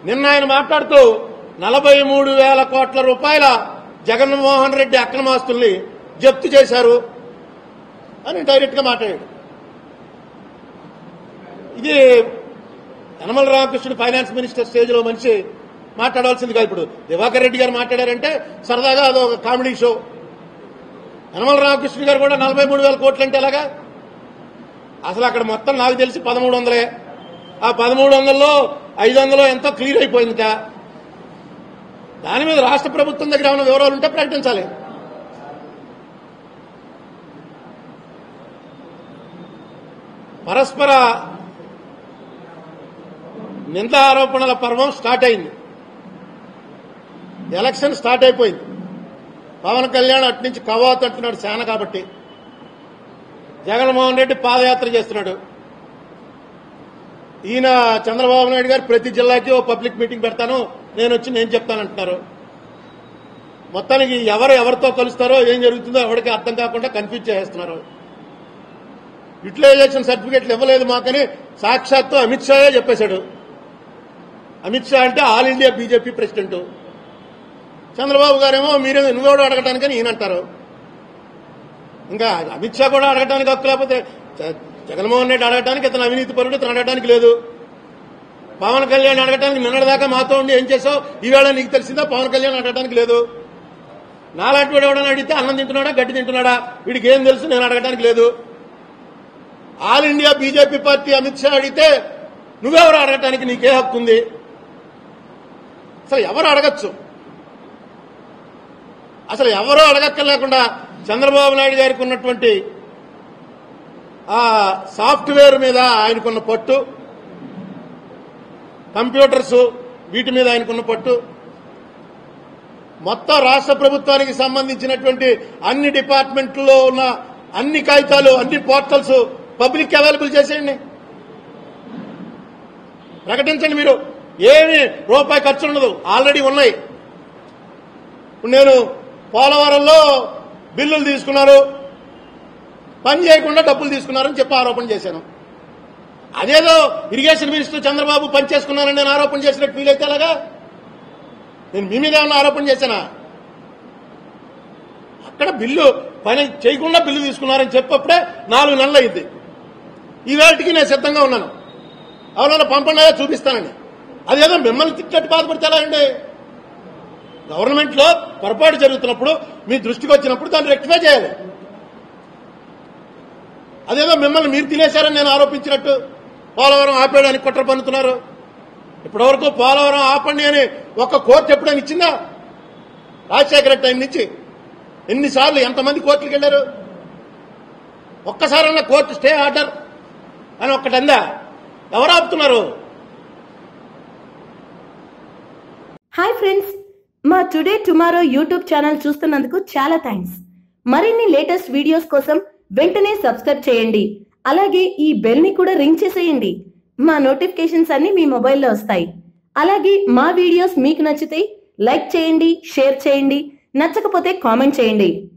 నిన్న ఆయన మాట్లాడుతూ నలభై మూడు వేల కోట్ల రూపాయల జగన్మోహన్ రెడ్డి అక్రమాస్తుల్ని జప్తు చేశారు అని డైరెక్ట్ గా మాట్లాడాడు ఇది Yanamala Ramakrishnudu finance minister stage లో మనిషి మాట్లాడాల్సింది కాదు ఇప్పుడు దివాకర్ రెడ్డి గారు మాట్లాడారంటే సరదాగా అదొక కామెడీ షో యనమల రామకృష్ణ గారు కూడా నలభై మూడు వేల కోట్లు అంటే ఎలాగా అసలు అక్కడ మొత్తం నాకు తెలిసి పదమూడు వందలే ఆ పదమూడు వందల్లో ఐదు వందలు ఎంతో క్లియర్ అయిపోయిందిట దాని మీద రాష్ట్ర ప్రభుత్వం దగ్గర ఏమైనా వివరాలు ఉంటే ప్రకటించాలి పరస్పర నింద ఆరోపణల పర్వం స్టార్ట్ అయింది ఎలక్షన్ స్టార్ట్ అయిపోయింది పవన్ కళ్యాణ్ అటు నుంచి కవాతు అంటున్నాడు సేన కాబట్టి జగన్మోహన్ రెడ్డి పాదయాత్ర చేస్తున్నాడు ఈయన చంద్రబాబు నాయుడు గారు ప్రతి జిల్లాకి ఓ పబ్లిక్ మీటింగ్ పెడతాను నేను వచ్చి నేను చెప్తానంటున్నారు మొత్తానికి ఎవరు ఎవరితో కలుస్తారో ఏం జరుగుతుందో ఎవరికి అర్థం కాకుండా కన్ఫ్యూజ్ చేస్తున్నారు యూటిలైజేషన్ సర్టిఫికెట్లు ఇవ్వలేదు మాకని సాక్షాత్తు అమిత్ షాయే చెప్పేశాడు అమిత్ షా అంటే all India BJP president Chandrababu గారేమో మీరే నువ్వెవడో అడగటానికని ఈయన అంటారు ఇంకా అమిత్ షా కూడా అడగటానికి హక్కు లేకపోతే జ- జగన్మోహన్ రెడ్డి అడగటానికి ఇతను అవినీతి పరుడు ఇతను అడగటానికి లేదు పవన్ కళ్యాణ్ అడగటానికి నిన్నటిదాకా మాతో ఉండి ఏం చేసావు ఈవేళ నీకు తెలిసిందా పవన్ కళ్యాణ్ అడగటానికి లేదు నాలాంటి వాడు ఎవడని అడిగితే అన్నం తింటున్నాడా గడ్డి తింటున్నాడా వీడికి ఏం తెలుసు నేను అడగటానికి లేదు all India BJP party Amit Shah అడిగితే నువ్వెవరు అడగటానికి నీకే హక్కు ఉంది అసలు ఎవరు అడగచ్చు అసలు ఎవరో అడగక్కర్లేకుండా చంద్రబాబు నాయుడు గారికి ఉన్నటువంటి ఆ సాఫ్ట్వేర్ మీద ఆయనకున్న పట్టు కంప్యూటర్స్ వీటి మీద ఆయనకున్న పట్టు మొత్తం రాష్ట్ర ప్రభుత్వానికి సంబంధించినటువంటి అన్ని డిపార్ట్మెంట్లో ఉన్న అన్ని కాగితాలు అన్ని పోర్టల్స్ పబ్లిక్ అవైలబుల్ చేసేయండి ప్రకటించండి మీరు ఏమి రూపాయి ఖర్చు ఉండదు ఆల్రెడీ ఉన్నాయి ఇప్పుడు నేను పోలవరంలో బిల్లులు తీసుకున్నారు పని చేయకుండా డబ్బులు తీసుకున్నారని చెప్పి ఆరోపణ చేశాను అదేదో ఇరిగేషన్ మినిస్టర్ చంద్రబాబు పని చేసుకున్నారని నేను ఆరోపణ చేసినట్టు ఫీల్ అయితే అలాగా నేను మీ మీద ఏమన్నా ఆరోపణ చేశానా అక్కడ బిల్లు పని చేయకుండా బిల్లు తీసుకున్నారని చెప్పప్పుడే నాలుగు నెలలు అయింది ఈ వేళటికి నేను సిద్ధంగా ఉన్నాను ఎవరైనా పంపండి చూపిస్తానండి అదేదో మిమ్మల్ని తిట్టట్టు బాధపడితే ఎలా అండి గవర్నమెంట్ లో పొరపాటు జరుగుతున్నప్పుడు మీ దృష్టికి వచ్చినప్పుడు దాన్ని రెక్టిఫై చేయాలి అదేదో మిమ్మల్ని మీరు తినేశారని నేను ఆరోపించినట్టు పోలవరం ఆపేయడానికి కుట్ర పన్నుతున్నారు ఇప్పటివరకు పోలవరం ఆపండి అని ఒక కోర్టు ఎప్పుడైనా ఇచ్చిందా రాజశేఖర టైం నుంచి ఎన్నిసార్లు ఎంతమంది కోర్టులకు వెళ్ళారు ఒక్కసారన్నా కోర్టు స్టే ఆర్డర్ అని ఒక్కటందా ఎవరు ఆపుతున్నారు హాయ్ ఫ్రెండ్స్ మా టుడే టుమారో యూట్యూబ్ ఛానల్ చూస్తున్నందుకు చాలా థ్యాంక్స్ మరిన్ని లేటెస్ట్ వీడియోస్ కోసం వెంటనే సబ్స్క్రైబ్ చేయండి అలాగే ఈ బెల్ ని కూడా రింగ్ చేసేయండి మా నోటిఫికేషన్స్ అన్ని మీ మొబైల్లో వస్తాయి అలాగే మా వీడియోస్ మీకు నచ్చితే లైక్ చేయండి షేర్ చేయండి నచ్చకపోతే కామెంట్ చేయండి